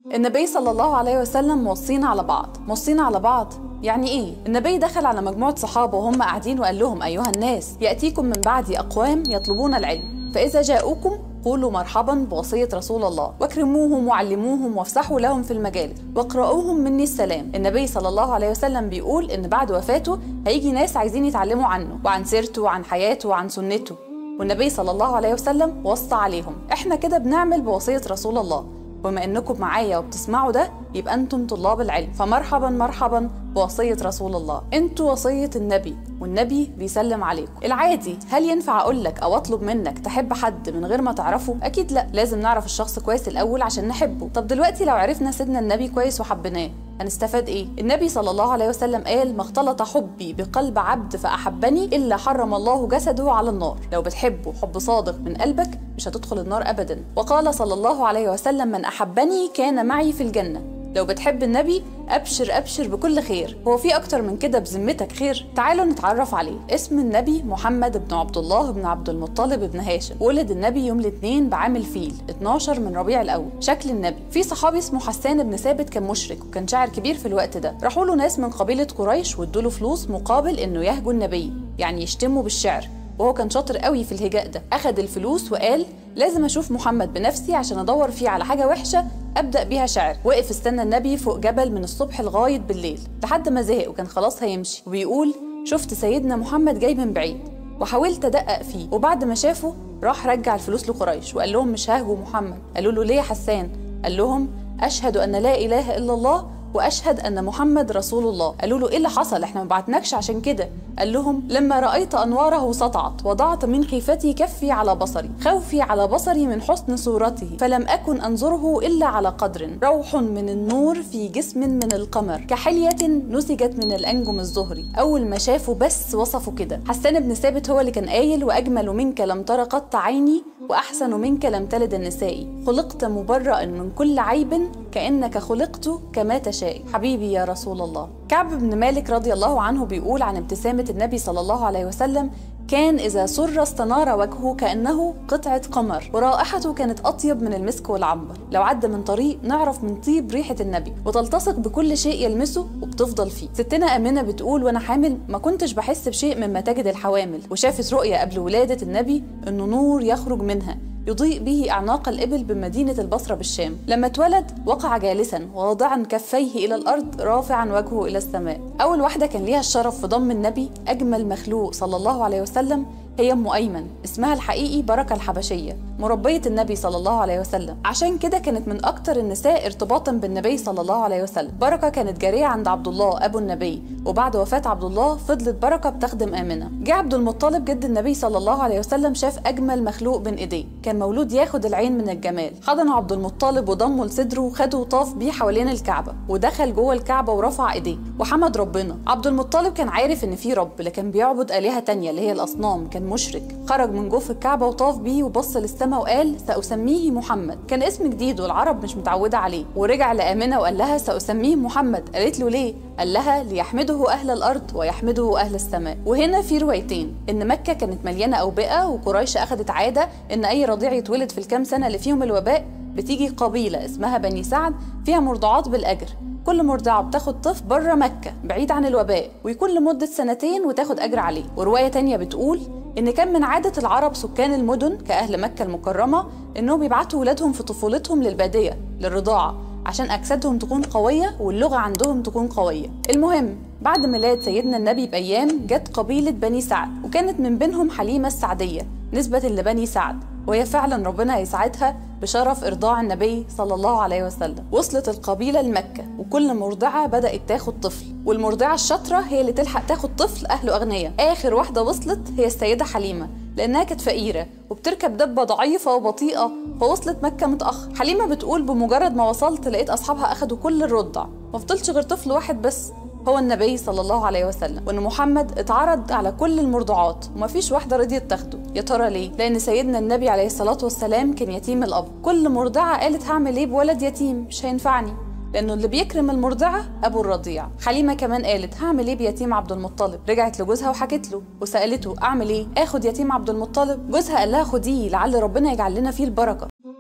النبي صلى الله عليه وسلم موصينا على بعض موصينا على بعض يعني ايه النبي دخل على مجموعه صحابه وهم قاعدين وقال لهم ايها الناس ياتيكم من بعدي اقوام يطلبون العلم فاذا جاءوكم قولوا مرحبا بوصية رسول الله واكرموهم وعلموهم وافسحوا لهم في المجالس واقرأوهم مني السلام النبي صلى الله عليه وسلم بيقول إن بعد وفاته هيجي ناس عايزين يتعلموا عنه وعن سيرته وعن حياته وعن سنته والنبي صلى الله عليه وسلم وصى عليهم احنا كده بنعمل بوصية رسول الله وبما انكم معايا وبتسمعوا ده يبقى انتم طلاب العلم فمرحبا مرحبا بوصية رسول الله انتوا وصية النبي والنبي بيسلم عليكم العادي هل ينفع اقول لك او اطلب منك تحب حد من غير ما تعرفه اكيد لا لازم نعرف الشخص كويس الاول عشان نحبه طب دلوقتي لو عرفنا سيدنا النبي كويس وحبيناه هنستفاد ايه النبي صلى الله عليه وسلم قال ما اختلط حبي بقلب عبد فاحبني الا حرم الله جسده على النار لو بتحبه حب صادق من قلبك مش هتدخل النار ابدا وقال صلى الله عليه وسلم من احبني كان معي في الجنه لو بتحب النبي ابشر ابشر بكل خير هو في اكتر من كده بذمتك خير تعالوا نتعرف عليه اسم النبي محمد بن عبد الله بن عبد المطلب بن هاشم ولد النبي يوم الاثنين بعام الفيل 12 من ربيع الاول شكل النبي في صحابي اسمه حسان بن ثابت كان مشرك وكان شاعر كبير في الوقت ده راحوا له ناس من قبيله قريش وادوا له فلوس مقابل انه يهجو النبي يعني يشتموا بالشعر وهو كان شاطر قوي في الهجاء ده اخد الفلوس وقال لازم اشوف محمد بنفسي عشان ادور فيه على حاجه وحشه ابدا بيها شعر وقف استنى النبي فوق جبل من الصبح لغايه بالليل لحد ما زهق وكان خلاص هيمشي وبيقول شفت سيدنا محمد جاي من بعيد وحاولت ادقق فيه وبعد ما شافه راح رجع الفلوس لقريش وقال لهم مش هاهجوا محمد قالوا له ليه يا حسان قال لهم اشهد ان لا اله الا الله واشهد ان محمد رسول الله قالوا له ايه اللي حصل احنا ما بعتناكش عشان كده قال لهم لما رايت انواره سطعت وضعت من خيفتي كفي على بصري خوفي على بصري من حسن صورته فلم اكن انظره الا على قدر روح من النور في جسم من القمر كحليه نسجت من الانجم الزهري اول ما شافه بس وصفه كده حسان بن ثابت هو اللي كان قايل واجمل منك لم تر قط عيني واحسن منك لم تلد النساء خلقت مبرأ من كل عيب كانك خلقت كما تشاء حبيبي يا رسول الله كعب بن مالك رضي الله عنه بيقول عن ابتسامه النبي صلى الله عليه وسلم كان إذا سر استنار وجهه كأنه قطعة قمر ورائحته كانت أطيب من المسك والعنبر لو عدى من طريق نعرف من طيب ريحة النبي وتلتصق بكل شيء يلمسه وبتفضل فيه ستنا أمنة بتقول وأنا حامل ما كنتش بحس بشيء مما تجد الحوامل وشافت رؤية قبل ولادة النبي إنه نور يخرج منها يضيء به أعناق الإبل بمدينة البصرة بالشام لما اتولد وقع جالسا واضعا كفيه إلى الأرض رافعا وجهه إلى السماء أول واحدة كان ليها الشرف في ضم النبي أجمل مخلوق صلى الله عليه وسلم هي ام ايمن اسمها الحقيقي بركه الحبشيه مربيه النبي صلى الله عليه وسلم عشان كده كانت من اكتر النساء ارتباطا بالنبي صلى الله عليه وسلم بركه كانت جاريه عند عبد الله ابو النبي وبعد وفاه عبد الله فضلت بركه بتخدم امنه جه عبد المطلب جد النبي صلى الله عليه وسلم شاف اجمل مخلوق بين ايديه كان مولود ياخد العين من الجمال حضنه عبد المطلب وضمه لصدره وخده وطاف بيه حوالين الكعبه ودخل جوه الكعبه ورفع ايديه وحمد ربنا عبد المطلب كان عارف ان في رب لكن بيعبد الهه تانية اللي هي الاصنام كان مشرك خرج من جوف الكعبة وطاف بيه وبص للسماء وقال سأسميه محمد كان اسم جديد والعرب مش متعودة عليه ورجع لآمنة وقال لها سأسميه محمد قالت له ليه قال لها ليحمده أهل الأرض ويحمده أهل السماء وهنا في روايتين إن مكة كانت مليانة أوبئة وقريش أخذت عادة إن أي رضيع يتولد في الكام سنة اللي فيهم الوباء بتيجي قبيلة اسمها بني سعد فيها مرضعات بالأجر كل مرضعة بتاخد طفل بره مكة بعيد عن الوباء ويكون لمدة سنتين وتاخد أجر عليه ورواية تانية بتقول إن كان من عادة العرب سكان المدن كأهل مكة المكرمة إنهم يبعتوا ولادهم في طفولتهم للبادية للرضاعة عشان أجسادهم تكون قوية واللغة عندهم تكون قوية المهم بعد ميلاد سيدنا النبي بأيام جت قبيلة بني سعد وكانت من بينهم حليمة السعدية نسبة لبني سعد وهي فعلا ربنا يسعدها بشرف إرضاع النبي صلى الله عليه وسلم وصلت القبيلة لمكة وكل مرضعة بدأت تاخد طفل والمرضعة الشاطرة هي اللي تلحق تاخد طفل أهله أغنياء آخر واحدة وصلت هي السيدة حليمة لأنها كانت فقيرة وبتركب دبة ضعيفة وبطيئة فوصلت مكة متأخر حليمة بتقول بمجرد ما وصلت لقيت أصحابها أخدوا كل الرضع ما فضلش غير طفل واحد بس هو النبي صلى الله عليه وسلم وان محمد اتعرض على كل المرضعات ومفيش واحده رضيت تاخده يا ترى ليه لان سيدنا النبي عليه الصلاه والسلام كان يتيم الاب كل مرضعه قالت هعمل ايه بولد يتيم مش هينفعني لانه اللي بيكرم المرضعه ابو الرضيع حليمه كمان قالت هعمل ايه بيتيم عبد المطلب رجعت لجوزها وحكت له وسالته اعمل ايه اخد يتيم عبد المطلب جوزها قال لها خديه لعل ربنا يجعل لنا فيه البركه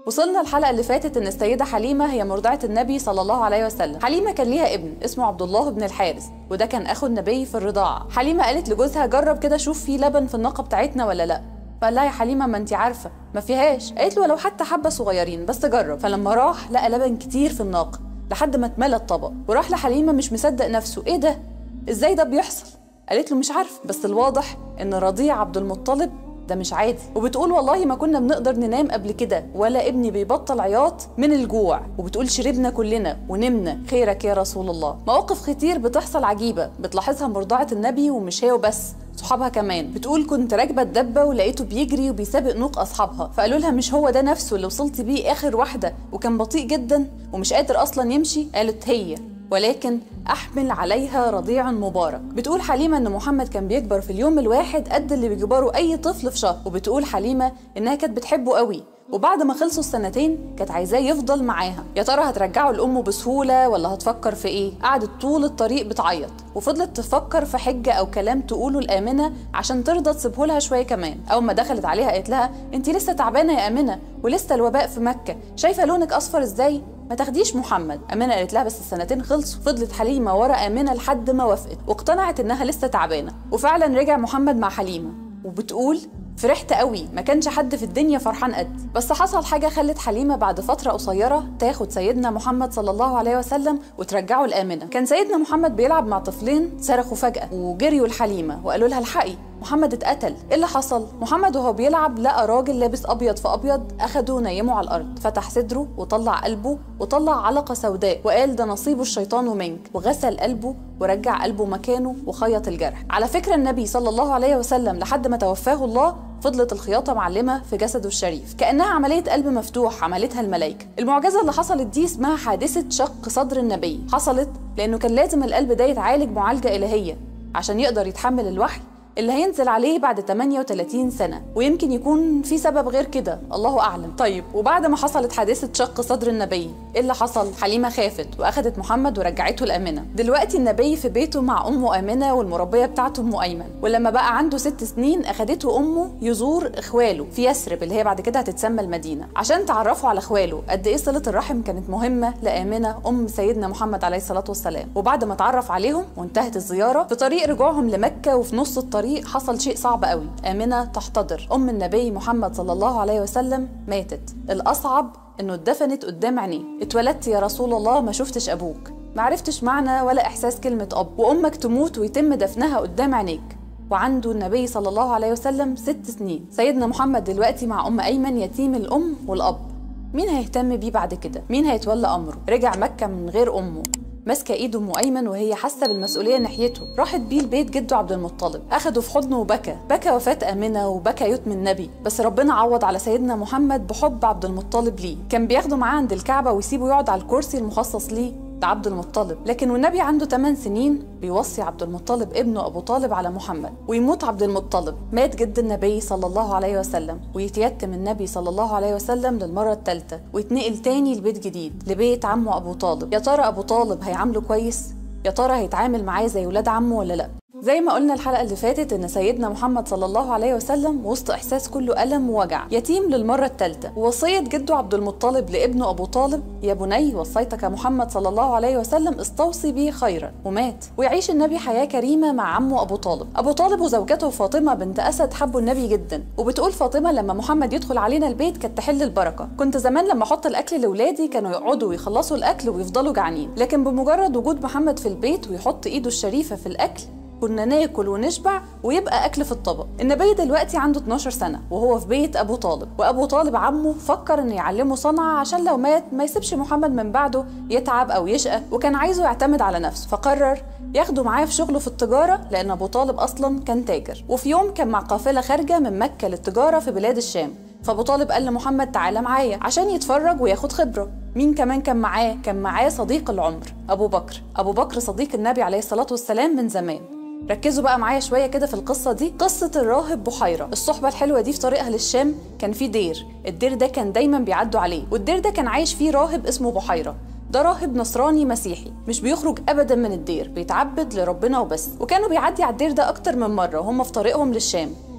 وصلنا الحلقة اللي فاتت إن السيدة حليمة هي مرضعة النبي صلى الله عليه وسلم حليمة كان ليها ابن اسمه عبد الله بن الحارث وده كان أخو النبي في الرضاعة حليمة قالت لجوزها جرب كده شوف في لبن في الناقة بتاعتنا ولا لأ فقال لها يا حليمه ما انت عارفه ما فيهاش قالت له ولو حتى حبه صغيرين بس جرب فلما راح لقى لبن كتير في الناقه لحد ما اتملى الطبق وراح لحليمه مش مصدق نفسه ايه ده ازاي ده بيحصل قالت له مش عارف بس الواضح ان رضيع عبد المطلب ده مش عادي وبتقول والله ما كنا بنقدر ننام قبل كده ولا ابني بيبطل عياط من الجوع وبتقول شربنا كلنا ونمنا خيرك يا رسول الله مواقف كتير بتحصل عجيبة بتلاحظها مرضعة النبي ومش هي وبس صحابها كمان بتقول كنت راكبه الدبه ولقيته بيجري وبيسابق نوق اصحابها فقالوا لها مش هو ده نفسه اللي وصلت بيه اخر واحده وكان بطيء جدا ومش قادر اصلا يمشي قالت هي ولكن أحمل عليها رضيع مبارك بتقول حليمة إن محمد كان بيكبر في اليوم الواحد قد اللي بيكبره أي طفل في شهر وبتقول حليمة إنها كانت بتحبه قوي وبعد ما خلصوا السنتين كانت عايزاه يفضل معاها يا ترى هترجعه لامه بسهوله ولا هتفكر في ايه قعدت طول الطريق بتعيط وفضلت تفكر في حجه او كلام تقوله لامنه عشان ترضى تسيبه لها شويه كمان اول ما دخلت عليها قالت لها انت لسه تعبانه يا امنه ولسه الوباء في مكه شايفه لونك اصفر ازاي ما تاخديش محمد امنه قالت لها بس السنتين خلصوا فضلت حليمه ورا امنه لحد ما وافقت واقتنعت انها لسه تعبانه وفعلا رجع محمد مع حليمه وبتقول فرحت قوي ما كانش حد في الدنيا فرحان قد بس حصل حاجة خلت حليمة بعد فترة قصيرة تاخد سيدنا محمد صلى الله عليه وسلم وترجعه لآمنة كان سيدنا محمد بيلعب مع طفلين صرخوا فجأة وجريوا الحليمة وقالوا لها الحقي محمد اتقتل ايه اللي حصل محمد وهو بيلعب لقى راجل لابس ابيض في ابيض اخده ونيمه على الارض فتح صدره وطلع قلبه وطلع علقه سوداء وقال ده نصيب الشيطان منك وغسل قلبه ورجع قلبه مكانه وخيط الجرح على فكره النبي صلى الله عليه وسلم لحد ما توفاه الله فضلت الخياطه معلمه في جسده الشريف كانها عمليه قلب مفتوح عملتها الملائكه المعجزه اللي حصلت دي اسمها حادثه شق صدر النبي حصلت لانه كان لازم القلب ده يتعالج معالجه الهيه عشان يقدر يتحمل الوحي اللي هينزل عليه بعد 38 سنة ويمكن يكون في سبب غير كده الله أعلم طيب وبعد ما حصلت حادثة شق صدر النبي إيه اللي حصل؟ حليمة خافت وأخدت محمد ورجعته لآمنة دلوقتي النبي في بيته مع أمه آمنة والمربية بتاعته أم أيمن ولما بقى عنده ست سنين أخدته أمه يزور إخواله في يثرب اللي هي بعد كده هتتسمى المدينة عشان تعرفوا على إخواله قد إيه صلة الرحم كانت مهمة لآمنة أم سيدنا محمد عليه الصلاة والسلام وبعد ما اتعرف عليهم وانتهت الزيارة في طريق رجوعهم لمكة وفي نص الطريق الطريق حصل شيء صعب قوي آمنة تحتضر أم النبي محمد صلى الله عليه وسلم ماتت الأصعب إنه اتدفنت قدام عينيه اتولدت يا رسول الله ما شفتش أبوك ما عرفتش معنى ولا إحساس كلمة أب وأمك تموت ويتم دفنها قدام عينيك وعنده النبي صلى الله عليه وسلم ست سنين سيدنا محمد دلوقتي مع أم أيمن يتيم الأم والأب مين هيهتم بيه بعد كده؟ مين هيتولى أمره؟ رجع مكة من غير أمه ماسكه ايد ام ايمن وهي حاسه بالمسؤوليه ناحيته راحت بيه لبيت جده عبد المطلب اخده في حضنه وبكى بكى وفاه امنه وبكى يتم النبي بس ربنا عوض على سيدنا محمد بحب عبد المطلب ليه كان بياخده معاه عند الكعبه ويسيبه يقعد على الكرسي المخصص ليه لعبد المطلب لكن والنبي عنده 8 سنين بيوصي عبد المطلب ابنه ابو طالب على محمد ويموت عبد المطلب مات جد النبي صلى الله عليه وسلم ويتيتم النبي صلى الله عليه وسلم للمره الثالثه ويتنقل تاني لبيت جديد لبيت عمه ابو طالب يا ترى ابو طالب هيعامله كويس يا ترى هيتعامل معاه زي ولاد عمه ولا لا زي ما قلنا الحلقة اللي فاتت إن سيدنا محمد صلى الله عليه وسلم وسط إحساس كله ألم ووجع يتيم للمرة الثالثة ووصية جده عبد المطلب لابنه أبو طالب يا بني وصيتك محمد صلى الله عليه وسلم استوصي به خيرا ومات ويعيش النبي حياة كريمة مع عمه أبو طالب أبو طالب وزوجته فاطمة بنت أسد حبوا النبي جدا وبتقول فاطمة لما محمد يدخل علينا البيت كانت تحل البركة كنت زمان لما أحط الأكل لأولادي كانوا يقعدوا ويخلصوا الأكل ويفضلوا جعانين لكن بمجرد وجود محمد في البيت ويحط إيده الشريفة في الأكل كنا ناكل ونشبع ويبقى اكل في الطبق النبي دلوقتي عنده 12 سنه وهو في بيت ابو طالب وابو طالب عمه فكر انه يعلمه صنعه عشان لو مات ما يسيبش محمد من بعده يتعب او يشقى وكان عايزه يعتمد على نفسه فقرر ياخده معاه في شغله في التجاره لان ابو طالب اصلا كان تاجر وفي يوم كان مع قافله خارجه من مكه للتجاره في بلاد الشام فابو طالب قال لمحمد تعالى معايا عشان يتفرج وياخد خبره مين كمان كان معاه كان معاه صديق العمر ابو بكر ابو بكر صديق النبي عليه الصلاه والسلام من زمان ركزوا بقى معايا شويه كده في القصه دي قصه الراهب بحيره الصحبه الحلوه دي في طريقها للشام كان في دير الدير ده كان دايما بيعدوا عليه والدير ده كان عايش فيه راهب اسمه بحيره ده راهب نصراني مسيحي مش بيخرج ابدا من الدير بيتعبد لربنا وبس وكانوا بيعدي على الدير ده اكتر من مره وهم في طريقهم للشام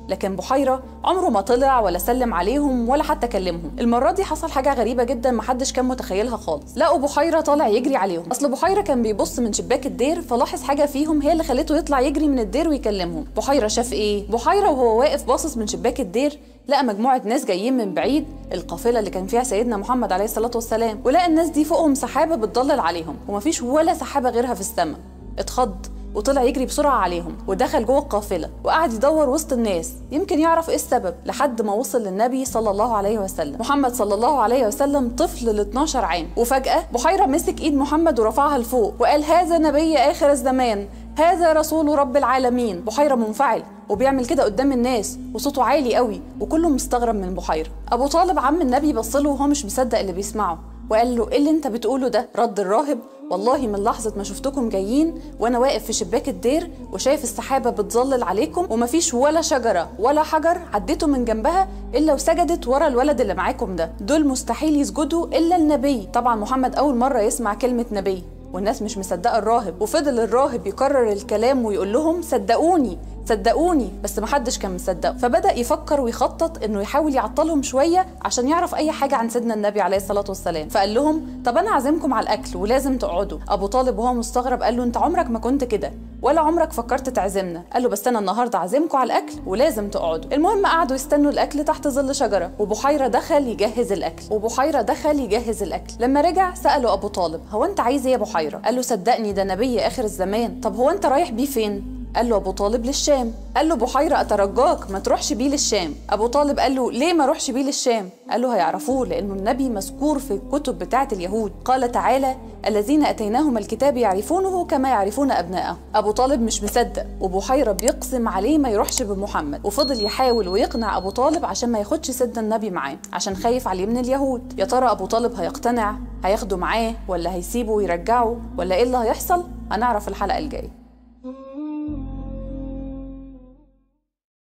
لكن بحيره عمره ما طلع ولا سلم عليهم ولا حتى كلمهم المره دي حصل حاجه غريبه جدا محدش كان متخيلها خالص لقوا بحيره طالع يجري عليهم اصل بحيره كان بيبص من شباك الدير فلاحظ حاجه فيهم هي اللي خلته يطلع يجري من الدير ويكلمهم بحيره شاف ايه بحيره وهو واقف باصص من شباك الدير لقى مجموعة ناس جايين من بعيد القافلة اللي كان فيها سيدنا محمد عليه الصلاة والسلام ولقى الناس دي فوقهم سحابة بتضلل عليهم ومفيش ولا سحابة غيرها في السماء اتخض وطلع يجري بسرعة عليهم ودخل جوه القافلة وقعد يدور وسط الناس يمكن يعرف ايه السبب لحد ما وصل للنبي صلى الله عليه وسلم محمد صلى الله عليه وسلم طفل ل 12 عام وفجأة بحيرة مسك ايد محمد ورفعها لفوق وقال هذا نبي آخر الزمان هذا رسول رب العالمين بحيرة منفعل وبيعمل كده قدام الناس وصوته عالي قوي وكله مستغرب من بحيرة أبو طالب عم النبي بصله وهو مش مصدق اللي بيسمعه وقال له ايه اللي انت بتقوله ده رد الراهب والله من لحظة ما شفتكم جايين وانا واقف في شباك الدير وشايف السحابة بتظلل عليكم ومفيش ولا شجرة ولا حجر عديتوا من جنبها الا وسجدت ورا الولد اللي معاكم ده دول مستحيل يسجدوا الا النبي طبعا محمد اول مرة يسمع كلمة نبي والناس مش مصدقه الراهب وفضل الراهب يكرر الكلام ويقول لهم صدقوني صدقوني بس محدش كان مصدقه فبدا يفكر ويخطط انه يحاول يعطلهم شويه عشان يعرف اي حاجه عن سيدنا النبي عليه الصلاه والسلام فقال لهم طب انا عازمكم على الاكل ولازم تقعدوا ابو طالب وهو مستغرب قال له انت عمرك ما كنت كده ولا عمرك فكرت تعزمنا قال له بس انا النهارده عازمكم على الاكل ولازم تقعدوا المهم قعدوا يستنوا الاكل تحت ظل شجره وبحيره دخل يجهز الاكل وبحيره دخل يجهز الاكل لما رجع ساله ابو طالب هو انت عايز ايه يا بحيره قال له صدقني ده نبي اخر الزمان طب هو انت رايح بيه فين قال له ابو طالب للشام قال له بحيره اترجاك ما تروحش بيه للشام ابو طالب قال له ليه ما اروحش بيه للشام قال له هيعرفوه لانه النبي مذكور في الكتب بتاعه اليهود قال تعالى الذين اتيناهم الكتاب يعرفونه كما يعرفون ابناءهم ابو طالب مش مصدق وبحيره بيقسم عليه ما يروحش بمحمد وفضل يحاول ويقنع ابو طالب عشان ما ياخدش سيدنا النبي معاه عشان خايف عليه من اليهود يا ترى ابو طالب هيقتنع هياخده معاه ولا هيسيبه ويرجعه ولا ايه اللي هيحصل هنعرف الحلقه الجايه